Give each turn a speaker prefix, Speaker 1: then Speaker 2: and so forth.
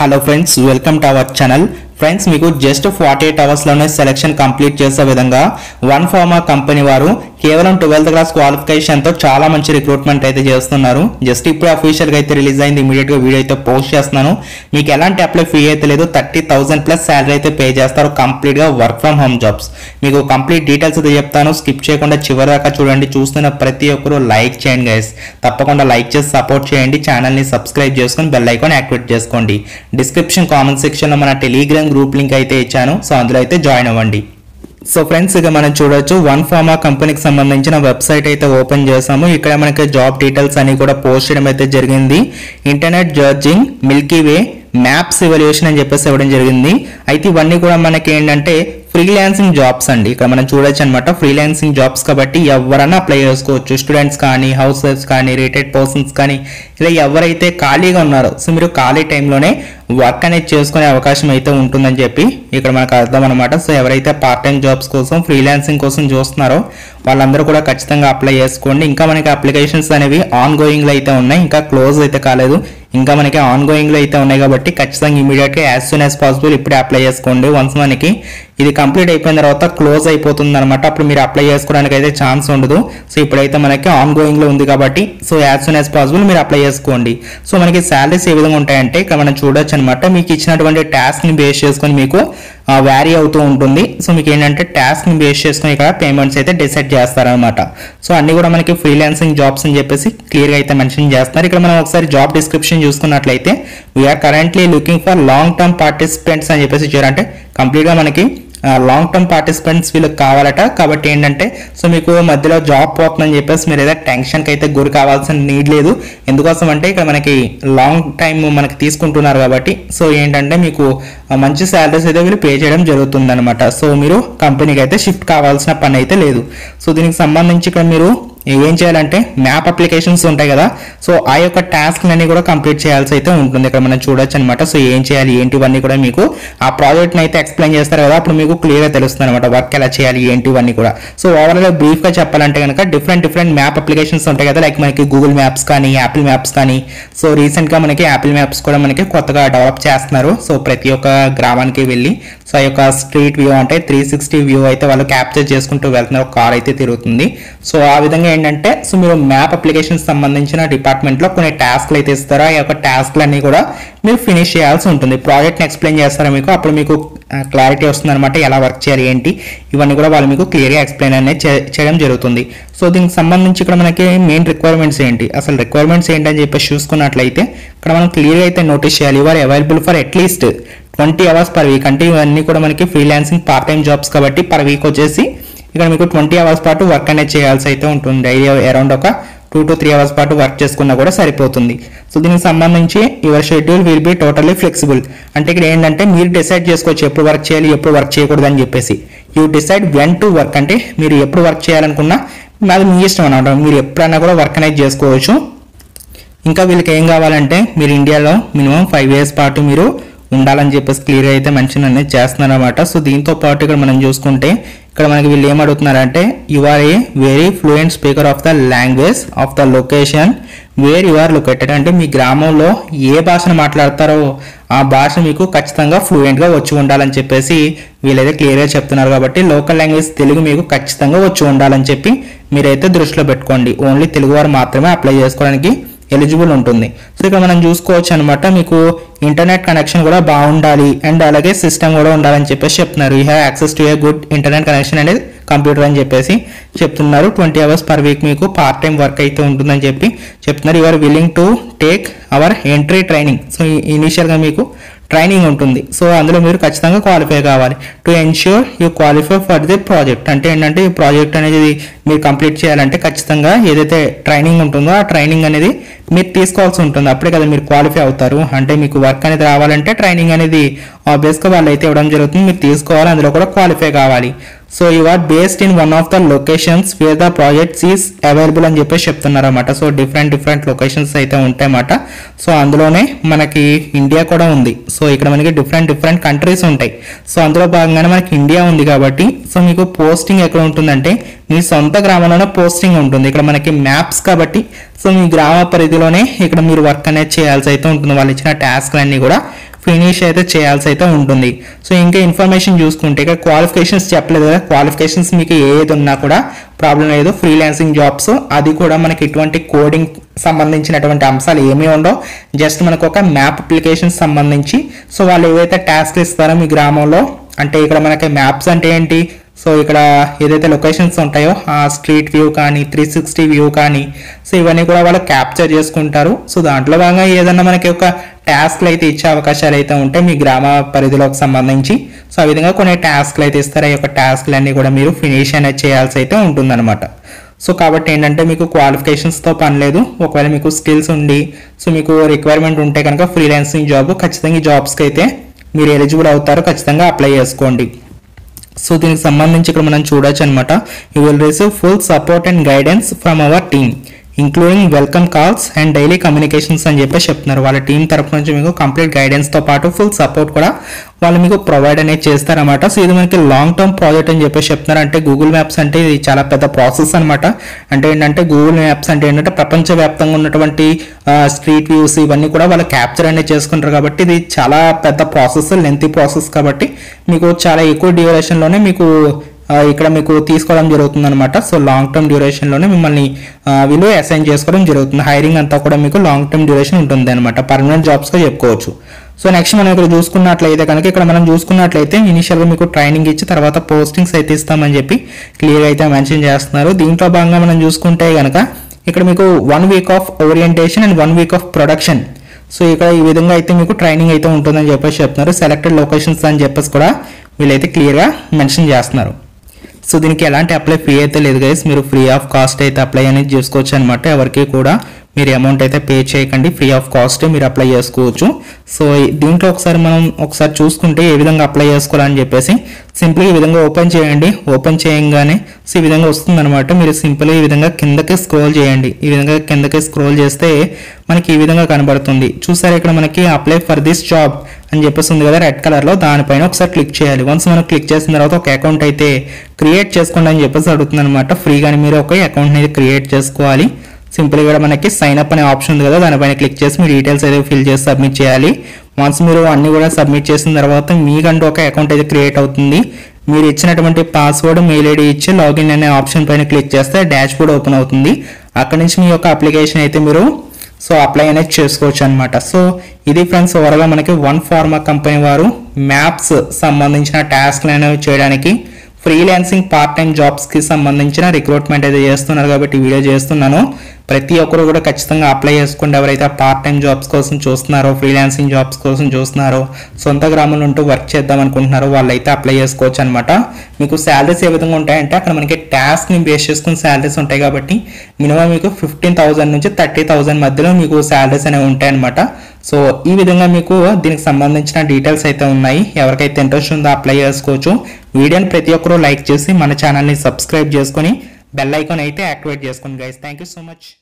Speaker 1: hello friends welcome to our channel friends మీకు just forty eight అవర్స్లోనే selection complete చేసే విధంగా వన్ ఫార్మా కంపెనీ వారు కేవలం ట్వెల్త్ క్లాస్ క్వాలిఫికేషన్తో చాలా మంచి రిక్రూట్మెంట్ అయితే చేస్తున్నారు జస్ట్ ఇప్పుడు అఫీషియల్గా అయితే రిలీజ్ అయింది ఇమీడియట్గా వీడియో అయితే పోస్ట్ చేస్తున్నాను మీకు ఎలాంటి అప్లై ఫీ అయితే లేదు థర్టీ థౌసండ్ ప్లస్ శాలరీ అయితే పే చేస్తారు కంప్లీట్గా వర్క్ ఫ్రమ్ హోమ్ జాబ్స్ మీకు కంప్లీట్ డీటెయిల్స్ అయితే చెప్తాను స్కిప్ చేయకుండా చివరి దాకా చూడండి చూస్తున్న ప్రతి ఒక్కరు లైక్ చేయండి గైస్ తప్పకుండా లైక్ చేసి సపోర్ట్ చేయండి ఛానల్ని సబ్స్క్రైబ్ చేసుకొని బెల్ ఐకాన్ యాక్టివేట్ చేసుకోండి డిస్క్రిప్షన్ కామెంట్ సెక్షన్లో మన టెలిగ్రామ్ గ్రూప్ లింక్ అయితే ఇచ్చాను సో అందులో అయితే జాయిన్ అవ్వండి సో ఫ్రెండ్స్ ఇక మనం చూడొచ్చు వన్ ఫార్మా కంపెనీకి సంబంధించిన వెబ్సైట్ అయితే ఓపెన్ చేసాము ఇక్కడ మనకి జాబ్ డీటెయిల్స్ అన్ని కూడా పోస్ట్ చేయడం అయితే జరిగింది internet judging milky way maps evolution అని చెప్పేసి ఇవ్వడం జరిగింది అయితే ఇవన్నీ కూడా మనకి ఏంటంటే ఫ్రీలాన్సింగ్ జాబ్స్ అండి ఇక్కడ మనం చూడొచ్చు అనమాట ఫ్రీలాన్సింగ్ జాబ్స్ కాబట్టి ఎవరైనా అప్లై చేసుకోవచ్చు స్టూడెంట్స్ కానీ హౌస్ వైఫ్స్ కానీ రిటైర్డ్ పర్సన్స్ కానీ ఇలా ఎవరైతే ఖాళీగా ఉన్నారో సో మీరు ఖాళీ టైంలోనే వర్క్ అనేది చేసుకునే అవకాశం అయితే ఉంటుందని చెప్పి ఇక్కడ మనకు అర్థం అనమాట సో ఎవరైతే పార్ట్ టైం జాబ్స్ కోసం ఫ్రీలాన్సింగ్ కోసం చూస్తున్నారో వాళ్ళందరూ కూడా ఖచ్చితంగా అప్లై చేసుకోండి ఇంకా మనకి అప్లికేషన్స్ అనేవి ఆన్ గోయింగ్లో అయితే ఉన్నాయి ఇంకా క్లోజ్ అయితే కాలేదు ఇంకా మనకి ఆన్ గోయింగ్లో అయితే ఉన్నాయి కాబట్టి ఖచ్చితంగా ఇమీడియట్గా యాజ్ సూన్ యాజ్ పాసిబుల్ ఇప్పుడే అప్లై చేసుకోండి వన్స్ మనకి ఇది కంప్లీట్ అయిపోయిన తర్వాత క్లోజ్ అయిపోతుంది అనమాట అప్పుడు మీరు అప్లై చేసుకోవడానికి అయితే ఛాన్స్ ఉండదు సో ఇప్పుడైతే మనకి ఆన్ గోయింగ్లో ఉంది కాబట్టి so as soon as possible మీరు అప్లై చేసుకోండి సో మనకి శాలరీస్ ఏ విధంగా ఉంటాయంటే ఇక్కడ మనం చూడొచ్చు అనమాట మీకు ఇచ్చినటువంటి టాస్క్ని బేస్ చేసుకొని మీకు వ్యారీ అవుతూ ఉంటుంది సో మీకు ఏంటంటే టాస్క్ని బేస్ చేసుకొని ఇక్కడ పేమెంట్స్ అయితే డిసైడ్ చేస్తారనమాట సో అన్ని కూడా మనకి ఫ్రీలాన్సింగ్ జాబ్స్ అని చెప్పేసి క్లియర్గా అయితే మెన్షన్ చేస్తున్నారు ఇక్కడ మనం ఒకసారి జాబ్ డిస్క్రిప్షన్ చూసుకున్నట్లయితే we're currently looking for long term participants అని చెప్పేసి ఇచ్చారంటే కంప్లీట్గా మనకి లాంగ్ టర్మ్ పార్టిసిపెంట్స్ వీళ్ళకి కావాలట కాబట్టి ఏంటంటే సో మీకు మధ్యలో జాబ్ పోతుందని చెప్పేసి మీరు ఏదో టెన్షన్కి అయితే గురి కావాల్సిన నీడ్ లేదు ఎందుకోసం అంటే ఇక్కడ మనకి లాంగ్ టైం మనకి తీసుకుంటున్నారు కాబట్టి సో ఏంటంటే మీకు మంచి శాలరీస్ అయితే వీళ్ళు పే చేయడం జరుగుతుంది అనమాట సో మీరు కంపెనీకి అయితే షిఫ్ట్ కావాల్సిన పని అయితే లేదు సో దీనికి సంబంధించి ఇక్కడ మీరు ఏం చేయాలంటే మ్యాప్ అప్లికేషన్స్ ఉంటాయి కదా సో ఆ యొక్క టాస్క్ అన్ని కూడా కంప్లీట్ చేయాల్సి అయితే ఉంటుంది ఇక్కడ మనం చూడొచ్చు అనమాట సో ఏం చేయాలి ఏంటివన్నీ కూడా మీకు ఆ ప్రాజెక్ట్ని అయితే ఎక్స్ప్లెయిన్ చేస్తారు కదా అప్పుడు మీకు క్లియర్గా తెలుస్తుంది అనమాట వర్క్ ఎలా చేయాలి ఏంటివన్నీ కూడా సో ఓవరాల్ బ్రీఫ్గా చెప్పాలంటే కనుక డిఫరెంట్ డిఫరెంట్ మ్యాప్ అప్లికేషన్స్ ఉంటాయి కదా లైక్ మనకి గూగుల్ మ్యాప్స్ కానీ యాపిల్ మ్యాప్స్ కానీ సో రీసెంట్గా మనకి యాపిల్ మ్యాప్స్ కూడా మనకి కొత్తగా డెవలప్ చేస్తున్నారు సో ప్రతి ఒక్క గ్రామానికి వెళ్ళి సో ఆ యొక్క స్ట్రీట్ వ్యూ అంటే త్రీ సిక్స్టీ వ్యూ అయితే వాళ్ళు క్యాప్చర్ చేసుకుంటూ వెళ్తున్నారు కార్ అయితే తిరుగుతుంది సో ఆ విధంగా ఏంటంటే సో మీరు మ్యాప్ అప్లికేషన్ సంబంధించిన డిపార్ట్మెంట్లో కొన్ని టాస్క్లు అయితే ఇస్తారో ఆ యొక్క టాస్క్లన్నీ కూడా మీరు ఫినిష్ చేయాల్సి ఉంటుంది ప్రాజెక్ట్ని ఎక్స్ప్లెయిన్ చేస్తారా మీకు అప్పుడు మీకు క్లారిటీ వస్తుంది అనమాట ఎలా వర్క్ చేయాలి ఏంటి ఇవన్నీ కూడా వాళ్ళు మీకు క్లియర్గా ఎక్స్ప్లెయిన్ అనేది చే- చేయడం జరుగుతుంది సో దీనికి సంబంధించి ఇక్కడ మనకి మెయిన్ రిక్వైర్మెంట్స్ ఏంటి అసలు రిక్వైర్మెంట్స్ ఏంటి అని చెప్పేసి చూసుకున్నట్లయితే ఇక్కడ మనం క్లియర్గా అయితే నోటీస్ చేయాలి ఇవాళ available for at least twenty hours per week అంటే ఇవన్నీ కూడా మనకి ఫ్రీలాన్సింగ్ పార్ట్ టైం జాబ్స్ కాబట్టి పర్ వీక్ వచ్చేసి ఇక్కడ మీకు ట్వంటీ అవర్స్ పాటు వర్క్ అనేది చేయాల్సి అయితే ఉంటుంది డైలీ అరౌండ్ ఒక టూ టు త్రీ అవర్స్ పాటు వర్క్ చేసుకున్నా కూడా సరిపోతుంది సో దీనికి సంబంధించి your schedule will be totally flexible అంటే ఇక్కడ ఏంటంటే మీరు డిసైడ్ చేసుకోవచ్చు ఎప్పుడు వర్క్ చేయాలి ఎప్పుడు వర్క్ చేయకూడదు అని చెప్పేసి you decide when to work అంటే మీరు ఎప్పుడు వర్క్ చేయాలనుకున్నా అది మీ ఇష్టం అనమాట మీరు ఎప్పుడైనా కూడా వర్క్ అనేది చేసుకోవచ్చు ఇంకా వీళ్ళకి ఏం కావాలంటే మీరు ఇండియాలో మినిమం ఫైవ్ ఇయర్స్ పాటు మీరు ఉండాలని చెప్పేసి క్లియర్ అయితే మెన్షన్ అనేది చేస్తున్నారు అనమాట సో దీంతో పాటు ఇక్కడ మనం చూసుకుంటే ఇక్కడ మనకి వీళ్ళు ఏం అడుగుతున్నారంటే you are a very fluent speaker of the language of the location where you are located అంటే మీ గ్రామంలో ఏ భాషను మాట్లాడతారో ఆ భాష మీకు ఖచ్చితంగా ఫ్లూయెంట్గా వచ్చి ఉండాలని చెప్పేసి వీళ్ళైతే క్లియర్గా చెప్తున్నారు కాబట్టి లోకల్ లాంగ్వేజ్ తెలుగు మీకు ఖచ్చితంగా వచ్చి ఉండాలని చెప్పి మీరైతే దృష్టిలో పెట్టుకోండి ఓన్లీ తెలుగు వారు మాత్రమే అప్లై చేసుకోవడానికి ఎలిజిబుల్ ఉంటుంది సో ఇక్కడ మనం చూసుకోవచ్చు అనమాట మీకు ఇంటర్నెట్ కనెక్షన్ కూడా బాగుండాలి అండ్ అలాగే సిస్టమ్ కూడా ఉండాలని చెప్పేసి చెప్తున్నారు you have access to a good internet connection అనేది కంప్యూటర్ అని చెప్పేసి చెప్తున్నారు ట్వంటీ అవర్స్ పర్ వీక్ మీకు పార్ట్ టైం వర్క్ అయితే ఉంటుందని చెప్పి చెప్తున్నారు you are willing to take our entry training so ఇనీషియల్గా మీకు ట్రైనింగ్ ఉంటుంది సో అందులో మీరు ఖచ్చితంగా క్వాలిఫై కావాలి to ensure you qualify for the project అంటే ఏంటంటే ఈ ప్రాజెక్ట్ అనేది మీరు కంప్లీట్ చేయాలంటే ఖచ్చితంగా ఏదైతే ట్రైనింగ్ ఉంటుందో ఆ ట్రైనింగ్ అనేది మీరు తీసుకోవాల్సి ఉంటుంది అప్పుడే కదా మీరు క్వాలిఫై అవుతారు అంటే మీకు వర్క్ అనేది రావాలంటే ట్రైనింగ్ అనేది ఆబ్వియస్గా వాళ్ళు అయితే ఇవ్వడం జరుగుతుంది మీరు తీసుకోవాలి అందులో కూడా క్వాలిఫై కావాలి so you are based in one of the locations where the projects is available అని చెప్పేసి చెప్తున్నారు అనమాట సో డిఫరెంట్ డిఫరెంట్ లొకేషన్స్ అయితే ఉంటాయన్నమాట సో అందులోనే మనకి ఇండియా కూడా ఉంది సో ఇక్కడ మనకి డిఫరెంట్ డిఫరెంట్ కంట్రీస్ ఉంటాయి సో అందులో భాగంగానే మనకి ఇండియా ఉంది కాబట్టి సో మీకు పోస్టింగ్ ఎక్కడ ఉంటుందంటే మీ సొంత గ్రామంలోనే పోస్టింగ్ ఉంటుంది ఇక్కడ మనకి మ్యాప్స్ కాబట్టి సో మీ గ్రామ పరిధిలోనే ఇక్కడ మీరు వర్క్ అనేది చేయాల్సి అయితే ఉంటుంది వాళ్ళు ఇచ్చిన టాస్క్ అన్ని కూడా ఫినిష్ అయితే చేయాల్సి అయితే ఉంటుంది సో ఇంకా ఇన్ఫర్మేషన్ చూసుకుంటే ఇక్కడ క్వాలిఫికేషన్స్ చెప్పలేదు కదా క్వాలిఫికేషన్స్ మీకు ఏది ఉన్నా కూడా ప్రాబ్లం లేదు ఫ్రీలాన్సింగ్ జాబ్స్ అది కూడా మనకి ఇటువంటి కోడింగ్ సంబంధించినటువంటి అంశాలు ఏమీ ఉండవు జస్ట్ మనకు ఒక మ్యాప్ అప్లికేషన్ సంబంధించి సో వాళ్ళు ఏవైతే టాస్క్లు ఇస్తారో మీ గ్రామంలో అంటే ఇక్కడ మనకి మ్యాప్స్ అంటే ఏంటి సో ఇక్కడ ఏదైతే లొకేషన్స్ ఉంటాయో ఆ స్ట్రీట్ వ్యూ కానీ త్రీ సిక్స్టీ వ్యూ కానీ సో ఇవన్నీ కూడా వాళ్ళు క్యాప్చర్ చేసుకుంటారు సో దాంట్లో భాగంగా ఏదన్నా మనకి ఒక టాస్క్లు అయితే ఇచ్చే అవకాశాలు అయితే ఉంటాయి మీ గ్రామ పరిధిలోకి సంబంధించి సో ఆ విధంగా కొన్ని టాస్క్లు అయితే ఇస్తారు ఆ యొక్క టాస్క్లు అన్నీ కూడా మీరు ఫినిష్ అనేది చేయాల్సి అయితే ఉంటుందన్నమాట సో కాబట్టి ఏంటంటే మీకు క్వాలిఫికేషన్స్తో పని లేదు ఒకవేళ మీకు స్కిల్స్ ఉండి సో మీకు రిక్వైర్మెంట్ ఉంటే కనుక ఫ్రీలాన్సింగ్ జాబ్ ఖచ్చితంగా ఈ జాబ్స్కి అయితే మీరు ఎలిజిబుల్ అవుతారు ఖచ్చితంగా అప్లై చేసుకోండి సో దీనికి సంబంధించి ఇక్కడ మనం చూడొచ్చు అనమాట you will receive full support and guidance from our team including welcome calls and daily communications అని చెప్పి చెప్తున్నారు వాళ్ళ టీం తరపు నుంచి మీకు కంప్లీట్ గైడెన్స్తో పాటు ఫుల్ సపోర్ట్ కూడా వాళ్ళు మీకు ప్రొవైడ్ అనేది చేస్తారన్నమాట సో ఇది మనకి లాంగ్ టర్మ్ ప్రాజెక్ట్ అని చెప్పేసి చెప్తున్నారు అంటే గూగుల్ మ్యాప్స్ అంటే ఇది చాలా పెద్ద ప్రాసెస్ అనమాట అంటే ఏంటంటే గూగుల్ మ్యాప్స్ అంటే ఏంటంటే ప్రపంచవ్యాప్తంగా ఉన్నటువంటి స్ట్రీట్ వ్యూస్ ఇవన్నీ కూడా వాళ్ళు క్యాప్చర్ అనేది చేసుకుంటారు కాబట్టి ఇది చాలా పెద్ద ప్రాసెస్ లెంతీ ప్రాసెస్ కాబట్టి మీకు చాలా ఎక్కువ డ్యూరేషన్లోనే మీకు ఆ, ఇక్కడ మీకు తీసుకోవడం జరుగుతుంది అనమాట సో లాంగ్ టర్మ్ డ్యూరేషన్లోనే మిమ్మల్ని ఆ, వీళ్ళు అసైన్ చేసుకోవడం జరుగుతుంది హైరింగ్ అంతా కూడా మీకు లాంగ్ టర్మ్ డ్యూరేషన్ ఉంటుంది అనమాట పర్మనెంట్ జాబ్స్గా చెప్పుకోవచ్చు సో నెక్స్ట్ మనం ఇక్కడ చూసుకున్నట్లయితే కనుక ఇక్కడ మనం చూసుకున్నట్లయితే ఇనిషియల్గా మీకు ట్రైనింగ్ ఇచ్చి తర్వాత పోస్టింగ్స్ అయితే ఇస్తామని చెప్పి క్లియర్ అయితే మెన్షన్ చేస్తున్నారు దీంట్లో భాగంగా మనం చూసుకుంటే కనుక ఇక్కడ మీకు one week of orientation and one week of production so ఇక్కడ ఈ విధంగా అయితే మీకు ట్రైనింగ్ అయితే ఉంటుందని చెప్పేసి చెప్తున్నారు సెలెక్టెడ్ లొకేషన్స్ అని చెప్పేసి కూడా వీళ్ళైతే క్లియర్గా మెన్షన్ చేస్తున్నారు సో దీనికి ఎలాంటి అప్లై ఫీ అయితే లేదు గైస్ మీరు ఫ్రీ ఆఫ్ కాస్ట్ అయితే అప్లై అనేది చేసుకోవచ్చు అనమాట ఎవరికి కూడా మీరు అమౌంట్ అయితే పే చేయకండి ఫ్రీ ఆఫ్ కాస్ట్ మీరు అప్లై చేసుకోవచ్చు సో దీంట్లో ఒకసారి మనం ఒకసారి చూసుకుంటే ఏ విధంగా అప్లై చేసుకోవాలని చెప్పేసి సింపుల్గా ఈ విధంగా ఓపెన్ చేయండి ఓపెన్ చేయంగానే సో ఈ విధంగా వస్తుందన్నమాట మీరు సింపుల్గా ఈ విధంగా కిందకి స్క్రోల్ చేయండి ఈ విధంగా కిందకి స్క్రోల్ చేస్తే మనకి ఈ విధంగా కనబడుతుంది చూసారా ఇక్కడ మనకి అప్లై ఫర్ దిస్ జాబ్ అని చెప్పేసి ఉంది కదా రెడ్ కలర్లో దానిపైన ఒకసారి క్లిక్ చేయాలి వన్స్ మనం క్లిక్ చేసిన తర్వాత ఒక అకౌంట్ అయితే క్రియేట్ చేసుకోండి అని చెప్పేసి అడుగుతుంది అనమాట ఫ్రీగానే మీరు ఒక అకౌంట్ అనేది క్రియేట్ చేసుకోవాలి సింపుల్ ఇక్కడ మనకి సైన్ అప్ అనే ఆప్షన్ ఉంది కదా దానిపైన క్లిక్ చేసి మీ డీటెయిల్స్ అయితే ఫిల్ చేసి సబ్మిట్ చేయాలి వన్స్ మీరు అన్ని కూడా సబ్మిట్ చేసిన తర్వాత మీకంటూ ఒక అకౌంట్ అయితే క్రియేట్ అవుతుంది మీరు ఇచ్చినటువంటి పాస్వర్డ్ మెయిల్ ఐడి ఇచ్చి లాగిన్ అనే ఆప్షన్ పైన క్లిక్ చేస్తే డాష్ బోర్డ్ ఓపెన్ అవుతుంది అక్కడ నుంచి మీ యొక్క అప్లికేషన్ అయితే మీరు సో అప్లై అనేది చేసుకోవచ్చు అనమాట సో ఇది ఫ్రెండ్స్ ఓవరాల్గా మనకి వన్ ఫార్మా కంపెనీ వారు మ్యాప్స్ సంబంధించిన టాస్క్లు అనేవి చేయడానికి ఫ్రీలాన్సింగ్ పార్ట్ టైం జాబ్స్కి సంబంధించిన రిక్రూట్మెంట్ అయితే చేస్తున్నారు కాబట్టి ఈ వీడియో చేస్తున్నాను ప్రతి ఒక్కరు కూడా ఖచ్చితంగా అప్లై చేసుకోండి ఎవరైతే పార్ట్ టైం జాబ్స్ కోసం చూస్తున్నారో ఫ్రీలాన్సింగ్ జాబ్స్ కోసం చూస్తున్నారో సొంత గ్రామంలో ఉంటూ వర్క్ చేద్దాం అనుకుంటున్నారో వాళ్ళైతే అప్లై చేసుకోవచ్చు అనమాట మీకు శాలరీస్ ఏ విధంగా ఉంటాయంటే అక్కడ మనకి టాస్క్ని బేస్ చేసుకుని శాలరీస్ ఉంటాయి కాబట్టి మినిమం మీకు ఫిఫ్టీన్ థౌసండ్ నుంచి థర్టీ థౌసండ్ మధ్యలో మీకు శాలరీస్ అనేవి ఉంటాయి అనమాట సో ఈ విధంగా మీకు దీనికి సంబంధించిన డీటెయిల్స్ అయితే ఉన్నాయి ఎవరికైతే ఇంట్రెస్ట్ ఉందో అప్లై చేసుకోవచ్చు వీడియోని ప్రతి ఒక్కరూ లైక్ చేసి మన ఛానల్ని సబ్స్క్రైబ్ చేసుకొని బెల్ ఐకాన్ అయితే యాక్టివేట్ చేసుకోండి guys thank you so much